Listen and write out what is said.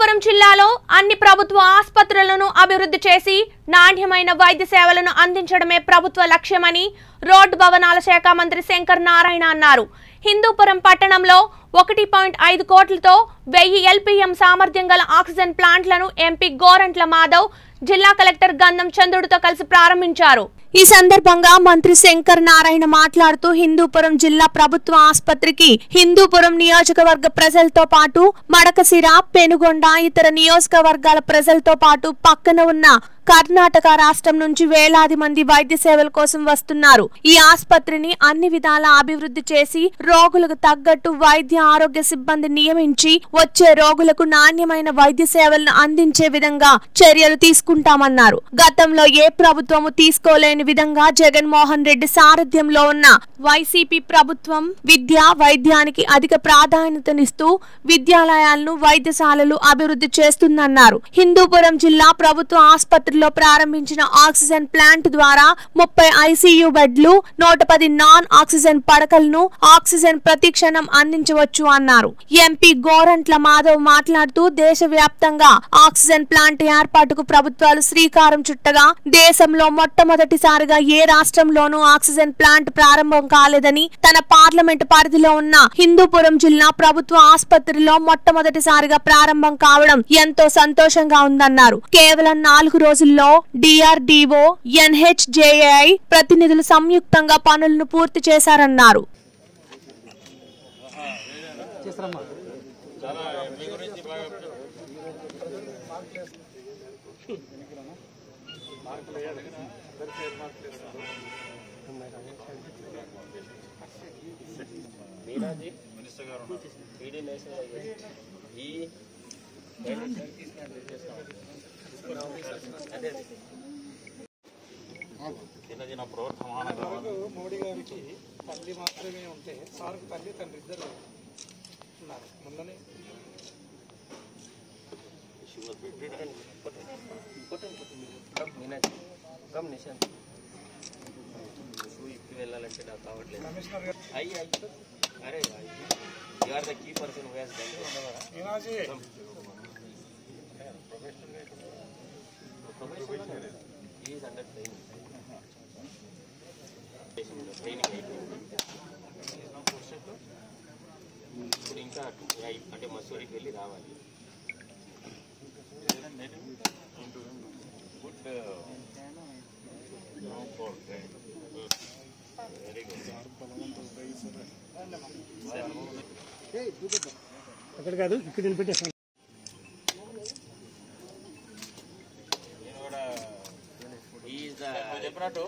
హిందూపురం జిల్లాలో అన్ని ప్రభుత్వ ఆసుపత్రులను అభివృద్ధి చేసి నాణ్యమైన వైద్య సేవలను అందించడమే ప్రభుత్వ లక్ష్యమని రోడ్డు భవనాల శాఖ మంత్రి శంకర్ నారాయణ అన్నారు హిందూపురం పట్టణంలో ఒకటి పాయింట్ ఐదు కోట్లతో వెయ్యి ఎల్పీఎం సామర్థ్యం గల ఆక్సిజన్ ప్లాంట్లను ఎంపీ గోరంట్ల మాధవ్ జిల్లా కలెక్టర్ గంధం చంద్రుడితో కలిసి ప్రారంభించారు ఈ సందర్భంగా మంత్రి శంకర్ నారాయణ మాట్లాడుతూ హిందూపురం జిల్లా ప్రభుత్వ ఆసుపత్రికి హిందూపురం నియోజకవర్గ ప్రజలతో పాటు మడకసిర పెనుగొండ ఇతర నియోజకవర్గాల ప్రజలతో పాటు పక్కన ఉన్న కర్ణాటక రాష్ట్రం నుంచి వేలాది మంది వైద్య సేవల కోసం వస్తున్నారు ఈ ఆసుపత్రిని అన్ని విధాల అభివృద్ధి చేసి రోగులకు తగ్గట్టు వైద్య ఆరోగ్య సిబ్బంది నియమించి వచ్చే రోగులకు నాణ్యమైన వైద్య సేవలను అందించే విధంగా చర్యలు తీసుకుంటామన్నారు గతంలో ఏ ప్రభుత్వము తీసుకోలేని విధంగా జగన్మోహన్ రెడ్డి సారథ్యంలో ఉన్న వైసీపీ ప్రభుత్వం విద్య వైద్యానికి అధిక ప్రాధాన్యతనిస్తూ విద్యాలయాలను వైద్యశాలలు అభివృద్ధి చేస్తుందన్నారు హిందూపురం జిల్లా ప్రభుత్వ ఆసుపత్రిలో ప్రారంభించిన ఆక్సిజన్ ప్లాంట్ ద్వారా ముప్పై ఐసీయూ బెడ్లు నూట పది నాన్ ఆక్సిజన్ పడకలను ఆక్సిజన్ ప్రతిక్షణం అందించవచ్చు అన్నారు ఎంపీ గోరంట్ల మాధవ్ మాట్లాడుతూ దేశవ్యాప్తంగా ఆక్సిజన్ ప్లాంట్ ఏర్పాటుకు ప్రభుత్వాలు శ్రీకారం చుట్టగా దేశంలో మొట్టమొదటిసారిగా ఏ రాష్ట్రంలోనూ ఆక్సిజన్ ప్లాంట్ ప్రారంభం కాలేదని తన పార్లమెంట్ పరిధిలో ఉన్న హిందూపురం జిల్లా ప్రభుత్వ ఆసుపత్రిలో మొట్టమొదటిసారిగా ప్రారంభం కావడం ఎంతో సంతోషంగా ఉందన్నారు కేవలం నాలుగు రోజుల్లో డిఆర్డిఓ ఎన్హెచ్జేఐ ప్రతినిధులు సంయుక్తంగా పనులను పూర్తి చేశారన్నారు మీరాజీ ఈడీ నేషనల్ ఈ అదే దినదిన ప్రవర్తమానంగా మనకు మోడీ గారికి తల్లి మాత్రమే ఉంటే సార్కు తల్లి తండ్రి ఇద్దరు ఉన్నారు ముందని she was betrayed and important. Important. Come, Meena ji come Nishant నువ్వు ఇప్పుడు వెళ్ళాలంటే నాకు కావట్లేదు కమిషనర్ గారు అయ్యి అయ్యి అరే you are the key person was Meena ji is under training training అయిపోయింది ఇప్పుడు ఇంకా అయి- అంటే మసూరికి వెళ్ళి రావాలి గుడ్ వెరీ గుడ్ అక్కడ కాదు ఇక్కడ నిలబెట్టేస్తాను నేను కూడా ఈజ్ చెప్పినట్టు